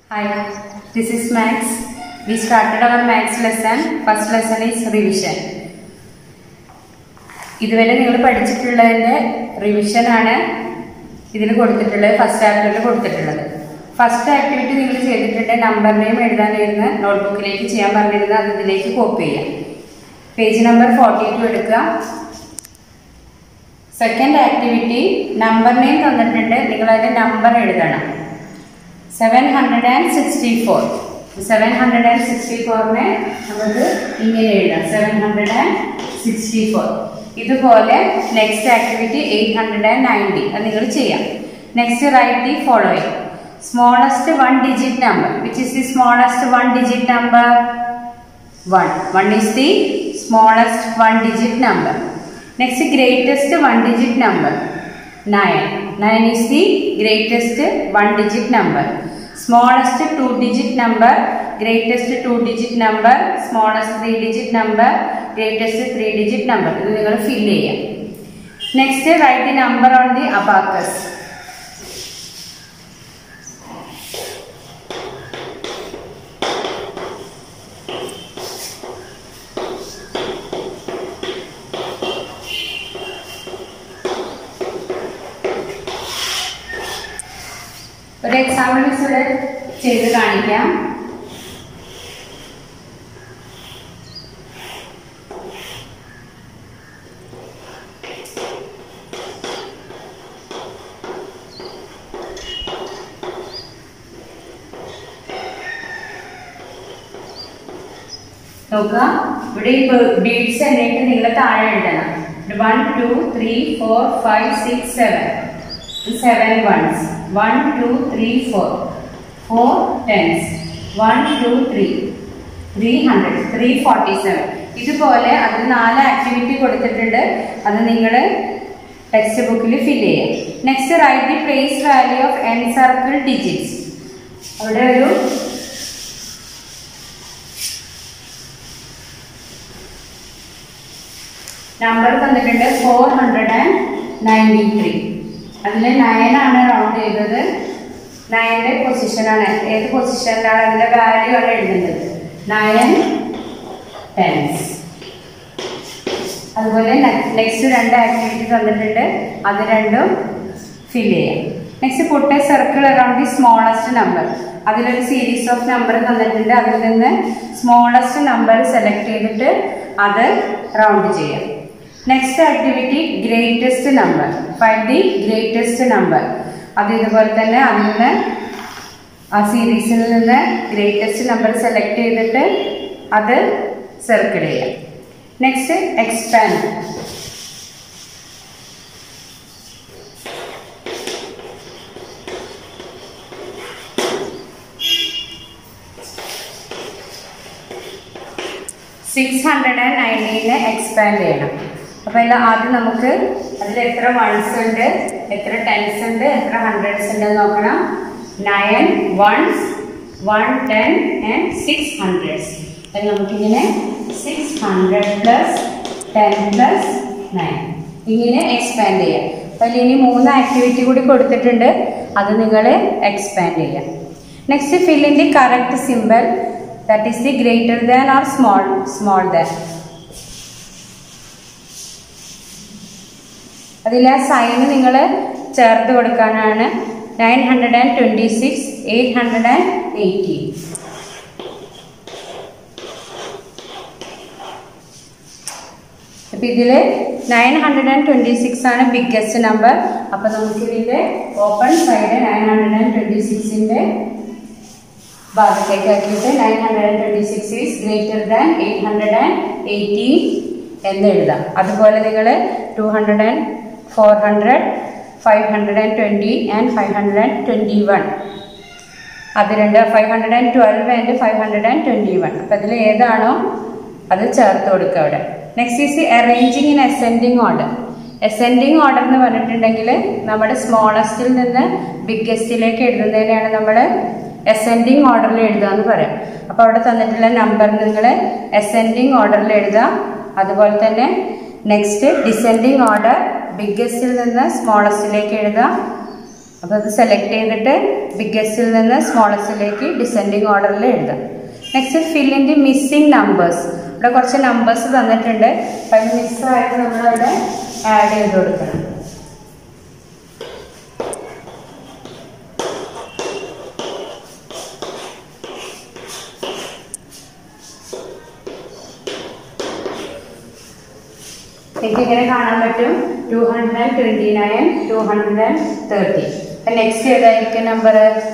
Hi, this is Max. We started our Max lesson. First lesson is revision. ഇതുവരെ നിങ്ങൾ പഠിച്ചിട്ടുള്ളതിൻ്റെ revision ആണ് ഇതിൽ കൊടുത്തിട്ടുള്ളത് ഫസ്റ്റ് ആക്ടിവിറ്റിയിൽ കൊടുത്തിട്ടുള്ളത് ഫസ്റ്റ് ആക്ടിവിറ്റി നിങ്ങൾ ചെയ്തിട്ടുണ്ട് നമ്പർ നെയിം എഴുതാനിരുന്ന് നോട്ട്ബുക്കിലേക്ക് ചെയ്യാൻ പറഞ്ഞിരുന്നത് അത് ഇതിലേക്ക് കോപ്പി ചെയ്യാം പേജ് നമ്പർ ഫോർട്ടി ടു എടുക്കുക സെക്കൻഡ് ആക്ടിവിറ്റി നമ്പർ നെയിം തന്നിട്ടുണ്ട് നിങ്ങൾ അതിൻ്റെ നമ്പർ എഴുതണം seven hundred and sixty four seven hundred and sixty ഫോറിനെ നമുക്ക് ഇങ്ങനെ എഴുതാം seven hundred and sixty four ഇതുപോലെ next activity eight hundred and ninety അത് നിങ്ങൾ ചെയ്യാം next write the following smallest one digit number which is the smallest one digit number one one is the smallest one digit number next greatest one digit number nine nine is the greatest one digit number smallest two digit number greatest two digit number smallest three digit number greatest three digit number ഇത് നിങ്ങൾ fill ചെയ്യാം next write the number on the abacus ഒരു example miss ഇവിടെ ചെയ്ത് കാണിക്കാം നോക്കുക ഇവിടെ ഈ ബീഡ്സ് എന്നിട്ട് നിങ്ങൾ താഴെ എഴുതണം one two three four five six seven seven ones one two three four four tens one two three three hundred three forty seven ഇതുപോലെ അതിൽ നാല് ആക്ടിവിറ്റി കൊടുത്തിട്ടുണ്ട് അത് നിങ്ങൾ ടെക്സ്റ്റ് ബുക്കിൽ ഫിൽ ചെയ്യാം next write the place value of encircled digits അവിടെ ഒരു നമ്പർ തന്നിട്ടുണ്ട് four hundred and ninety three അതിൽ നയനാണ് റൗണ്ട് ചെയ്തത് നയൻ്റെ പൊസിഷനാണ് ഏത് പൊസിഷനിലാണ് അതിൻ്റെ വാല്യൂ ആണ് എഴുതേണ്ടത് നയൻ ടെൻസ് അതുപോലെ നെക്സ്റ്റ് രണ്ട് ആക്ടിവിറ്റി തന്നിട്ടുണ്ട് അത് രണ്ടും ഫിൽ ചെയ്യാം next put a circle around the smallest number അതിലൊരു സീരീസ് ഓഫ് നമ്പർ തന്നിട്ടുണ്ട് അതിൽ നിന്ന് സ്മോളസ്റ്റ് നമ്പർ സെലക്ട് ചെയ്തിട്ട് അത് റൗണ്ട് ചെയ്യാം next activity greatest number find the greatest number അത് ഇതുപോലെ തന്നെ അതിൽ നിന്ന് ആ സീരീസിൽ നിന്ന് ഗ്രേറ്റസ്റ്റ് നമ്പർ സെലക്ട് ചെയ്തിട്ട് അത് സർക്കിൾ ചെയ്യാം next expand six hundred and നയൻറ്റീനെ എക്സ്പാൻഡ് ചെയ്യണം അപ്പോൾ ഇതിൽ ആദ്യം നമുക്ക് അതിൽ എത്ര വൺസ് ഉണ്ട് എത്ര ടെൻസ് ഉണ്ട് എത്ര ഹൺഡ്രഡ്സ് ഉണ്ട് നോക്കണം nine ones one ten and six hundreds അത് നമുക്കിങ്ങനെ six hundred plus ten plus nine ഇങ്ങനെ എക്സ്പാൻഡ് ചെയ്യാം അപ്പോൾ ഇനി മൂന്ന് ആക്ടിവിറ്റി കൂടി കൊടുത്തിട്ടുണ്ട് അത് നിങ്ങൾ എക്സ്പാൻഡ് ചെയ്യാം next fill in the correct symbol that is the greater than or small small than അതിൽ ആ സൈന് നിങ്ങൾ ചേർത്ത് കൊടുക്കാനാണ് nine hundred and twenty six eight hundred and eighteen അപ്പം ഇതിൽ nine hundred and twenty six ആണ് ബിഗ്ഗസ്റ്റ് നമ്പർ അപ്പം നമുക്ക് ഇതിൻ്റെ open side nine hundred and twenty സിക്സിൻ്റെ ഭാഗത്തേക്ക് ആക്കിയിട്ട് nine hundred and twenty six is greater than eight hundred and eighteen എന്ന് എഴുതാം അതുപോലെ നിങ്ങൾ two hundred and four hundred five hundred and twenty and five hundred and twenty one അത് രണ്ട് five hundred and twelve and five hundred and twenty one അപ്പം അതിൽ ഏതാണോ അത് ചേർത്ത് കൊടുക്കുക അവിടെ next is arranging in ascending order ascending order എന്ന് പറഞ്ഞിട്ടുണ്ടെങ്കിൽ നമ്മുടെ സ്മോളസ്റ്റിൽ നിന്ന് ബിഗ്ഗസ്റ്റിലേക്ക് എഴുതുന്നതിനെയാണ് നമ്മൾ അസെൻഡിങ് ഓർഡറിൽ എഴുതുക എന്ന് പറയാം അപ്പോൾ അവിടെ തന്നിട്ടുള്ള നമ്പർ നിങ്ങൾ അസെൻഡിങ് ഓർഡറിൽ എഴുതാം അതുപോലെ തന്നെ നെക്സ്റ്റ് ഡിസെൻഡിങ് ഓർഡർ ബിഗ്ഗസ്റ്റിൽ നിന്ന് സ്മോളസ്റ്റിലേക്ക് എഴുതാം അപ്പോൾ അത് സെലക്ട് ചെയ്തിട്ട് ബിഗ്ഗസ്റ്റിൽ നിന്ന് സ്മോളസ്റ്റിലേക്ക് ഡിസെൻഡിങ് ഓർഡറിൽ എഴുതാം next fill in the missing numbers ഇവിടെ കുറച്ച് നമ്പേഴ്സ് തന്നിട്ടുണ്ട് അപ്പം അത് മിസ്സായിട്ട് നമ്മളവിടെ ആഡ് ചെയ്ത് കൊടുക്കണം നിങ്ങൾക്ക് ഇങ്ങനെ കാണാൻ പറ്റും two hundred and twenty nine two hundred and thirty next ഏതായിരിക്കും number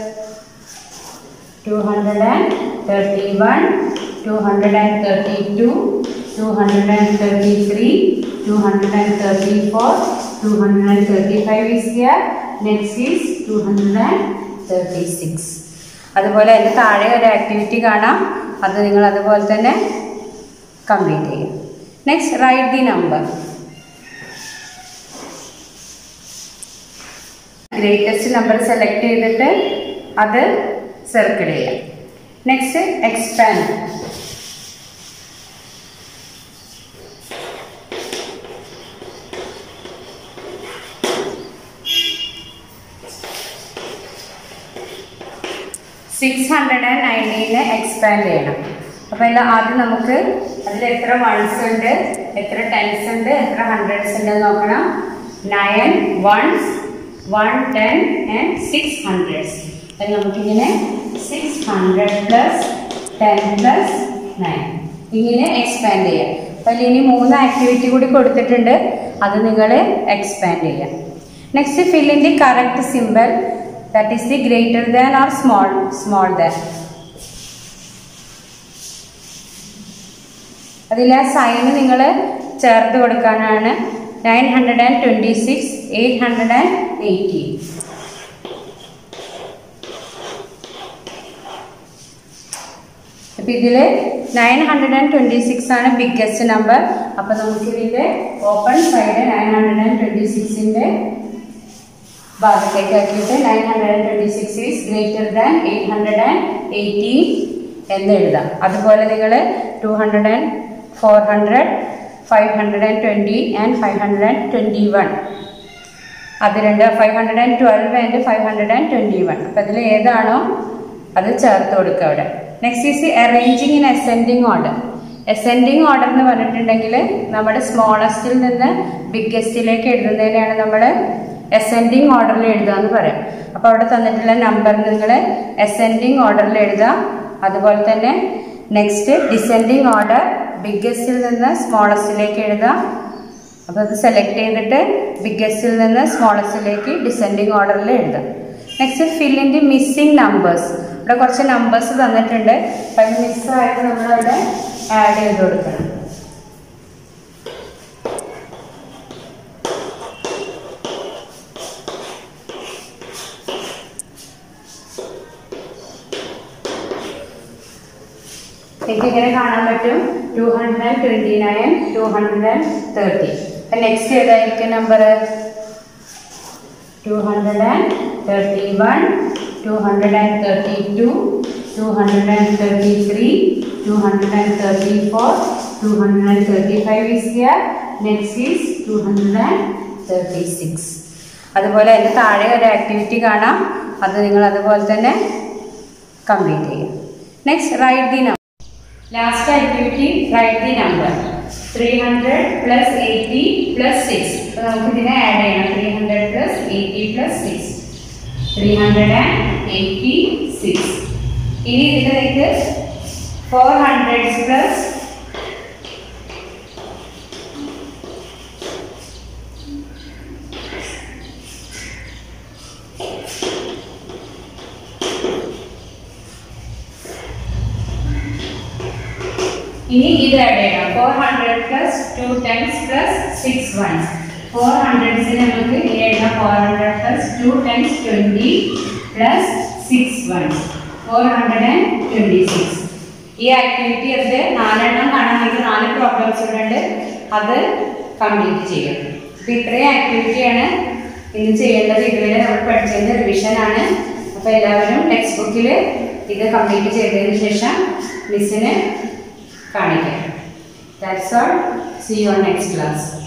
two hundred and thirty one two hundred and thirty two two hundred and thirty three two hundred and thirty four two hundred and thirty five is here next is two hundred and thirty six അതുപോലെ അതിൻ്റെ താഴെ ഒരു activity കാണാം അത് നിങ്ങൾ അതുപോലെ തന്നെ complete ചെയ്യും next write the number greatest number select ചെയ്തിട്ട് അത് സർക്കിൾ ചെയ്യാം next expand six hundred and നയൻറ്റീനെ എക്സ്പാൻഡ് ചെയ്യണം അപ്പോൾ എല്ലാം ആദ്യം നമുക്ക് അതിൽ എത്ര വൺസ് ഉണ്ട് എത്ര ടെൻസ് ഉണ്ട് എത്ര ഹൺഡ്രഡ്സ് ഉണ്ട് എന്ന് നോക്കണം nine ones one ten and six hundreds അപ്പം നമുക്കിങ്ങനെ six hundred plus ten plus nine ഇങ്ങനെ എക്സ്പാൻഡ് ചെയ്യാം അപ്പോൾ ഇനി മൂന്ന് ആക്ടിവിറ്റി കൂടി കൊടുത്തിട്ടുണ്ട് അത് നിങ്ങൾ എക്സ്പാൻഡ് ചെയ്യാം next fill in the correct symbol that is the greater than or small small than അതിൽ ആ സൈന് നിങ്ങൾ ചേർത്ത് കൊടുക്കാനാണ് nine hundred and twenty six eight hundred and eighty അപ്പം ഇതിൽ nine hundred and twenty six ആണ് ബിഗ്ഗസ്റ്റ് നമ്പർ അപ്പം നമുക്ക് ഇതിൻ്റെ open side nine hundred and twenty സിക്സിൻ്റെ ഭാഗത്തേക്ക് ആക്കിയിട്ട് nine hundred and twenty six is greater than eight hundred and eighteen എന്ന് എഴുതാം അതുപോലെ നിങ്ങൾ two hundred and four hundred five hundred and twenty and five hundred and twenty one അത് രണ്ട് five hundred and twelve and five hundred and twenty one അപ്പം അതിൽ ഏതാണോ അത് ചേർത്ത് കൊടുക്കുക അവിടെ next is arranging in ascending order ascending order എന്ന് പറഞ്ഞിട്ടുണ്ടെങ്കിൽ നമ്മുടെ സ്മോളസ്റ്റിൽ നിന്ന് ബിഗ്ഗസ്റ്റിലേക്ക് എഴുതുന്നതിനെയാണ് നമ്മൾ അസെൻഡിങ് ഓർഡറിൽ എഴുതുക എന്ന് പറയാം അപ്പോൾ അവിടെ തന്നിട്ടുള്ള നമ്പർ നിങ്ങൾ അസെൻഡിങ് ഓർഡറിൽ എഴുതാം അതുപോലെ തന്നെ നെക്സ്റ്റ് ഡിസെൻഡിങ് ഓർഡർ ബിഗ്ഗസ്റ്റിൽ നിന്ന് സ്മോളസ്റ്റിലേക്ക് എഴുതാം അപ്പോൾ അത് സെലക്ട് ചെയ്തിട്ട് ബിഗ്ഗസ്റ്റിൽ നിന്ന് സ്മോളസ്റ്റിലേക്ക് ഡിസെൻഡിങ് ഓർഡറിൽ എഴുതാം next fill in the missing numbers ഇവിടെ കുറച്ച് നമ്പേഴ്സ് തന്നിട്ടുണ്ട് അപ്പം അത് മിസ്സായിട്ട് നമ്മളവിടെ ആഡ് ചെയ്ത് കൊടുക്കണം എനിക്ക് ഇങ്ങനെ കാണാൻ പറ്റും two hundred and twenty nine two hundred and thirty next ഏതായിരിക്കും number two hundred and thirty one two hundred and thirty two two hundred and thirty three two hundred and thirty four two hundred and thirty five is here next is two hundred and thirty six അതുപോലെ അതിൻ്റെ താഴെ ഒരു activity കാണാം അത് നിങ്ങൾ അതുപോലെ തന്നെ complete ചെയ്യും next write the number last activity write the number three hundred plus eighty plus six അപ്പോൾ നമുക്ക് ഇതിനെ ആഡ് ചെയ്യണം three hundred plus eighty plus six three hundred and eighty six ഇനി ഇതിൻ്റെ നിങ്ങൾക്ക് ഫോർ ഹൺഡ്രഡ് പ്ലസ് ഇനി ഇത് ആഡ് ചെയ്യണം four hundred plus two tens plus six ones four ഹൺഡ്രഡ്സിന് നമുക്ക് ഇനി എഴുതാം four hundred plus two tens twenty plus six ones four hundred and twenty six ഈ ആക്ടിവിറ്റി അത് നാലെണ്ണം കാണാമെങ്കിൽ നാല് പ്രോബ്ലംസ് ഇവിടെ ഉണ്ട് അത് കംപ്ലീറ്റ് ചെയ്യും അപ്പോൾ ഇത്രയും ആക്ടിവിറ്റിയാണ് ഇന്ന് ചെയ്യേണ്ടത് ഇതുവരെ നമ്മൾ പഠിച്ചതിൻ്റെ റിവിഷനാണ് അപ്പോൾ എല്ലാവരും ടെക്സ്റ്റ് ബുക്കിൽ ഇത് കംപ്ലീറ്റ് ചെയ്തതിന് ശേഷം മിസ്സിന് കാണിക്കാം that's all see you on next class